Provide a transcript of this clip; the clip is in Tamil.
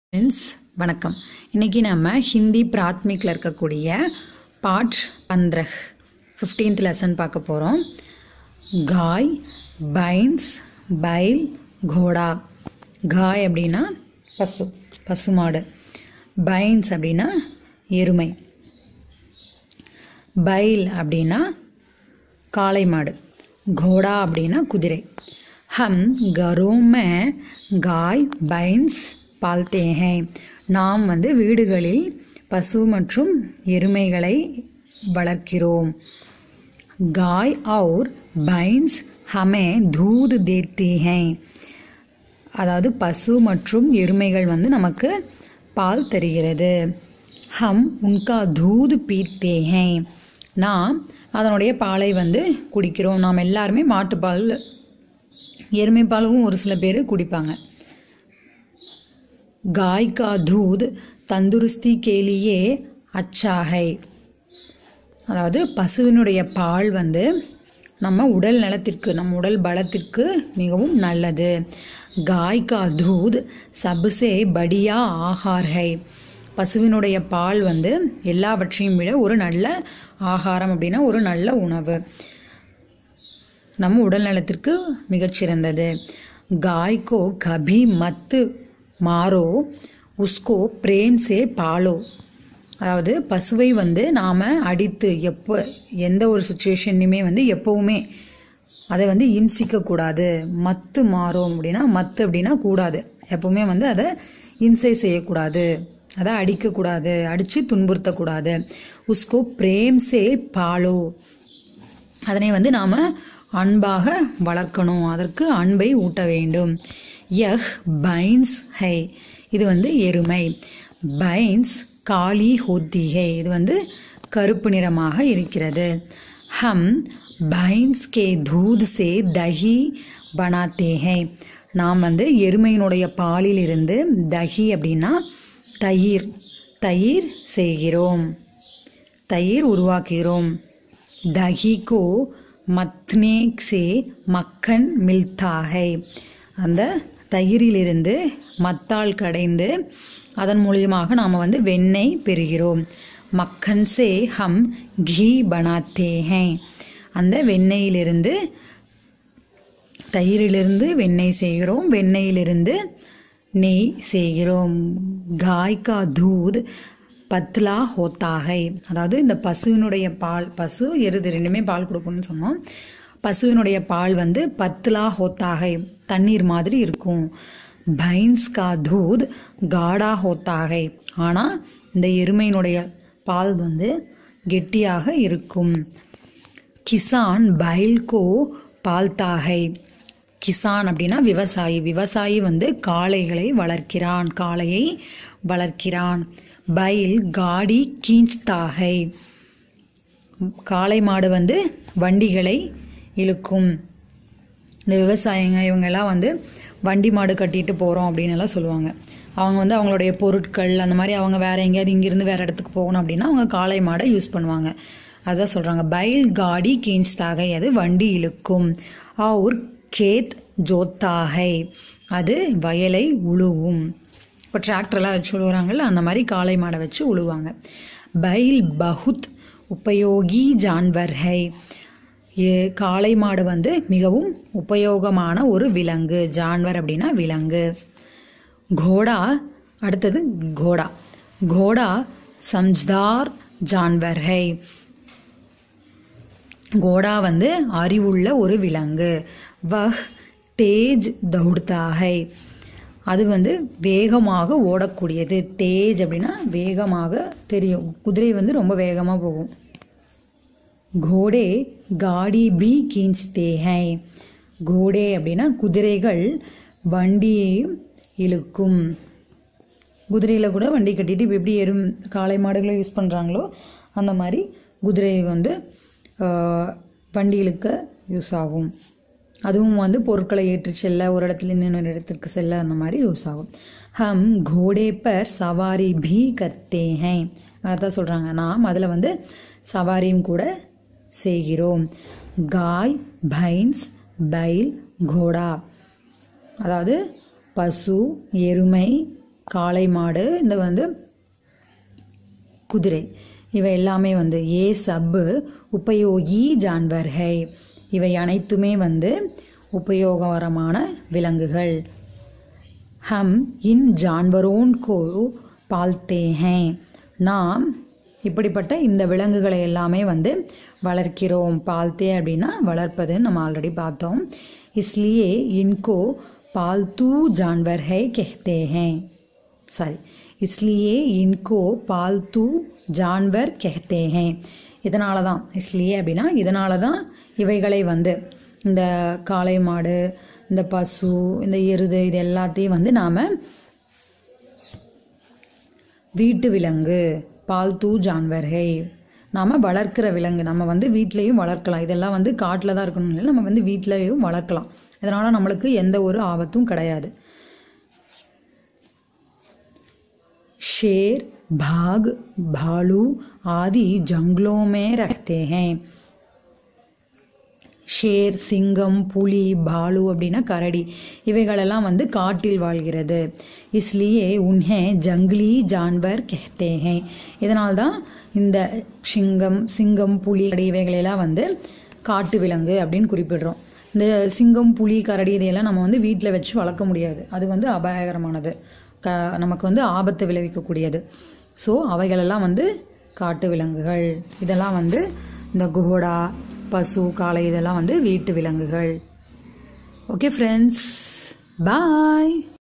ஃப்ரெண்ட்ஸ் வணக்கம் இன்னைக்கு நம்ம ஹிந்தி பிராத்மிக்கில் இருக்கக்கூடிய பாட் பந்திரஹ் ஃபிஃப்டீன்த் லெசன் பார்க்க போகிறோம் காய் பைன்ஸ் பைல் கோடா காய் அப்படின்னா பசு பசுமாடு பைன்ஸ் அப்படின்னா எருமை பைல் அப்படின்னா காளை மாடு घोड़ा அப்படின்னா குதிரை हम घरों में गाय भैंस पालते हैं நாம் வந்து வீடுகளில் பசு மற்றும் எருமைகளை வளர்க்கிறோம் गाय और भैंस हमें दूध देती हैं அதாவது பசு மற்றும் எருமைகள் வந்து நமக்கு பால் தருகிறது ஹம் உன்கா தூது பீத்தே ஹே நாம் அதனுடைய பாலை வந்து குடிக்கிறோம் நாம் எல்லாருமே மாட்டுப்பால் எருமை பாலும் ஒரு சில பேர் குடிப்பாங்க गाय का दूध तंदुरुस्ती के लिए अच्छा है அதாவது பசுவினுடைய பால் வந்து நம்ம உடல் நலத்திற்கு நம்ம உடல் பலத்திற்கு மிகவும் நல்லது காய் கா தூத் சப்சே படியா ஆகார் ஹை பசுவினுடைய பால் வந்து எல்லாவற்றையும் விட ஒரு நல்ல ஆகாரம் அப்படின்னா ஒரு நல்ல உணவு நம்ம உடல் நலத்திற்கு மிகச்சிறந்தது காய்கோ கபி மத்து மாறோ உஸ்கோ பிரேம் சே பாலோ அதாவது பசுவை வந்து நாம் அடித்து எப்போ எந்த ஒரு சுச்சுவேஷன்லையுமே வந்து எப்போவுமே அதை வந்து இம்சிக்கக்கூடாது மத்து மாறும் அப்படின்னா மத்து அப்படின்னா கூடாது எப்பவுமே வந்து அதை இம்சை செய்யக்கூடாது அதை அடிக்கக்கூடாது அடித்து துன்புறுத்தக்கூடாது உஸ்கோ பிரேம் சே பாலோ அதனை வந்து நாம் அன்பாக வளர்க்கணும் அதற்கு அன்பை ஊட்ட வேண்டும் யஹ் பைன்ஸ் ஹை இது வந்து எருமை பைன்ஸ் காளி ஹோத்தி ஹை இது வந்து கருப்பு நிறமாக இருக்கிறது ஹம் பைன்ஸ் கே தூத் சே தஹி பனாத்தே ஹை நாம் வந்து எருமையினுடைய பாலில் இருந்து தஹி அப்படின்னா தயிர் தயிர் செய்கிறோம் தயிர் உருவாக்குகிறோம் दही को மத்னே சே மக்கன் மில்தா ஹை அந்த தயிரிலிருந்து மத்தால் கடைந்து அதன் மூலியமாக நாம் வந்து வெண்ணெய் பெறுகிறோம் மக்கன் சே ஹம் கீ பனாத்தே ஹை அந்த வெண்ணெயிலிருந்து தயிரிலிருந்து வெண்ணெய் செய்கிறோம் வெண்ணெயிலிருந்து நெய் செய்கிறோம் காய் கா தூத் பத்லா ஹோத்தாகை அதாவது இந்த பசுவினுடைய பால் பசு எருது ரெண்டுமே பால் கொடுக்கணும்னு சொன்னோம் பசுவினுடைய பால் வந்து பத்லா ஹோத்தாகை தண்ணீர் மாதிரி இருக்கும் பைன்ஸ் கா தூத் காடா ஹோத்தாகை ஆனால் இந்த எருமையினுடைய பால் வந்து கெட்டியாக இருக்கும் கிசான் பைல்கோ பால்தாகை கிசான் அப்படின்னா விவசாயி விவசாயி வந்து காளைகளை வளர்க்கிறான் காளையை வளர்க்கிறான் பைல் காடி கீஞ்ச்தாகை காளை மாடு வந்து வண்டிகளை இழுக்கும் இந்த விவசாயிங்க இவங்கெல்லாம் வந்து வண்டி மாடு கட்டிட்டு போகிறோம் அப்படின்னு எல்லாம் சொல்லுவாங்க அவங்க வந்து அவங்களுடைய பொருட்கள் அந்த மாதிரி அவங்க வேற எங்கேயாவது இங்கிருந்து வேற இடத்துக்கு போகணும் அப்படின்னா அவங்க காளை மாடை யூஸ் பண்ணுவாங்க அதான் சொல்கிறாங்க பைல் காடி கீஞ்ச்தாகை அது வண்டி இழுக்கும் ஆர் கேத் ஜோத்தாகை அது வயலை உழுவும் இப்போ டிராக்டர்லாம் வச்சு உழுவுறாங்கல்ல அந்த மாதிரி காளை மாடை வச்சு உழுவாங்க பைல் பகுத் உபயோகி ஜான்வர் ஹை காளை மாடு வந்து மிகவும் உபயோகமான ஒரு விலங்கு ஜான்வர் அப்படின்னா விலங்கு கோடா அடுத்தது கோடா கோடா சம்ஜ்தார் ஜான்வர் ஹை கோடா வந்து அறிவுள்ள ஒரு விலங்கு வஹ் தேஜ் தௌடுதா ஹை அது வந்து வேகமாக ஓடக்கூடியது தேஜ் அப்படின்னா வேகமாக தெரியும் குதிரை வந்து ரொம்ப வேகமாக போகும் கோடே காடி பி கீஞ்ச்தே ஹை கோடே அப்படின்னா குதிரைகள் வண்டியையும் இழுக்கும் குதிரையில் கூட வண்டி கட்டிட்டு இப்போ எப்படி எரும் காளை மாடுகளை யூஸ் பண்ணுறாங்களோ அந்த மாதிரி குதிரை வந்து வண்டி இழுக்க யூஸ் ஆகும் அதுவும் வந்து பொருட்களை ஏற்றி செல்ல ஒரு இடத்துல இன்னொரு இடத்திற்கு செல்ல அந்த மாதிரி யூஸ் ஆகும் ஹம் கோடே பர் சவாரி பி கர்த்தே ஹை அதான் சொல்கிறாங்க நாம் அதில் வந்து சவாரியும் கூட செய்கிறோம் காய் பைன்ஸ் பைல் கோடா அதாவது பசு எருமை காளை மாடு இந்த வந்து குதிரை இவை எல்லாமே வந்து ஏ சப்பு உபயோகி ஜான்வர் ஹை இவை அனைத்துமே வந்து உபயோகரமான விலங்குகள் ஹம் இன் ஜான்வரோன் கோ பால்தே ஹே நாம் இப்படிப்பட்ட இந்த விலங்குகளை எல்லாமே வந்து வளர்க்கிறோம் பால்தே அப்படின்னா வளர்ப்பதுன்னு நம்ம ஆல்ரெடி பார்த்தோம் இஸ்லியே இன்கோ பால்தூ ஜான்வர் ஹை கெஹ்தே ஹே சாரி इसलिए इनको पालतू ஜான்வர் கெஹ்தே ஹே இதனால தான் இஸ்லியே அப்படின்னா இதனால தான் இவைகளை வந்து இந்த காளை மாடு இந்த பசு இந்த எருது இது எல்லாத்தையும் வந்து நாம் வீட்டு விலங்கு பால்தூ ஜான்வர்ஹை நாம் வளர்க்கிற விலங்கு நம்ம வந்து வீட்லேயும் வளர்க்கலாம் இதெல்லாம் வந்து காட்டில் தான் இருக்கணும் இல்லை நம்ம வந்து வீட்லேயும் வளர்க்கலாம் இதனால் நம்மளுக்கு எந்த ஒரு ஆபத்தும் கிடையாது शेर भाग भालू आदि जंगलों में रहते हैं ஷேர் சிங்கம் புலி பாலு அப்படின்னா கரடி இவைகளெல்லாம் வந்து காட்டில் வாழ்கிறது இஸ்லியே உன்ஹே ஜங்லி ஜான்வர் கெஹ்தே ஹே இதனால்தான் இந்த சிங்கம் சிங்கம் புலி கரடி இவைகளெல்லாம் வந்து காட்டு விலங்கு அப்படின்னு குறிப்பிடுறோம் இந்த சிங்கம் புலி கரடி இதையெல்லாம் நம்ம வந்து வீட்டில் வச்சு வளர்க்க முடியாது அது வந்து அபாயகரமானது க நமக்கு வந்து ஆபத்தை விளைவிக்கக்கூடியது ஸோ அவைகளெல்லாம் வந்து காட்டு விலங்குகள் இதெல்லாம் வந்து இந்த குஹோடா பசு காளை இதெல்லாம் வந்து வீட்டு விலங்குகள் ஓகே ஃப்ரெண்ட்ஸ் பாய்